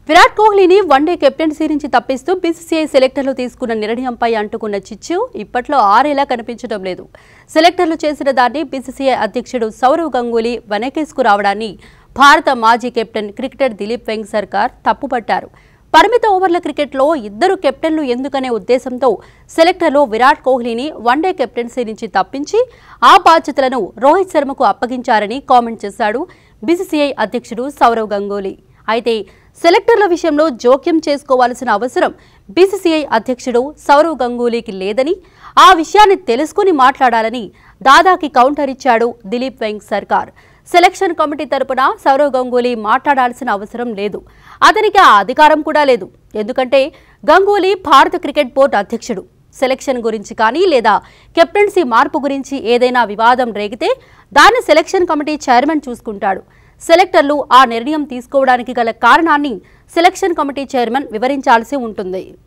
విరాట్ కోహ్లీని one day captaincy నుంచి తప్పిస్తూ BCCI సెలెక్టర్లు తీసుకున్న నిర్ణయంపై అంటుకున్న చిచ్చు ఇప్పట్లో ఆరేలా కనిపించడం లేదు సెలెక్టర్లు చేసిన దాన్ని బీసీసీఐ అధ్యక్షుడు సౌరవ్ గంగూలీ వెనకేసుకు రావడాన్ని భారత మాజీ కెప్టెన్ క్రికెటర్ దిలీప్ వెంగ్ సర్కార్ తప్పుపట్టారు పరిమిత ఓవర్ల క్రికెట్లో ఇద్దరు కెప్టెన్లు ఎందుకనే ఉద్దేశంతో సెలెక్టర్లు విరాట్ కోహ్లీని వన్డే కెప్టెన్సీ నుంచి తప్పించి ఆ బాధ్యతలను రోహిత్ శర్మకు అప్పగించారని కామెంట్ చేశాడు బీసీసీఐ అధ్యక్షుడు సౌరవ్ గంగూలీ అయితే సెలెక్టర్ల విషయంలో జోక్యం చేసుకోవాల్సిన అవసరం బీసీసీఐ అధ్యక్షుడు సౌరవ్ గంగూలీకి లేదని ఆ విషయాన్ని తెలుసుకుని మాట్లాడాలని దాదాకి కౌంటర్ ఇచ్చాడు దిలీప్ వెంగ్ సర్కార్ సెలక్షన్ కమిటీ తరపున సౌరవ్ గంగూలీ మాట్లాడాల్సిన అవసరం లేదు అతనికి ఆ అధికారం కూడా లేదు ఎందుకంటే గంగూలీ భారత క్రికెట్ బోర్డు అధ్యక్షుడు సెలక్షన్ గురించి కానీ లేదా కెప్టెన్సీ మార్పు గురించి ఏదైనా వివాదం రేగితే దాన్ని సెలక్షన్ కమిటీ చైర్మన్ చూసుకుంటాడు సెలెక్టర్లు ఆ నిర్ణయం తీసుకోవడానికి గల కారణాన్ని సెలక్షన్ కమిటీ చైర్మన్ వివరించాల్సి ఉంటుంది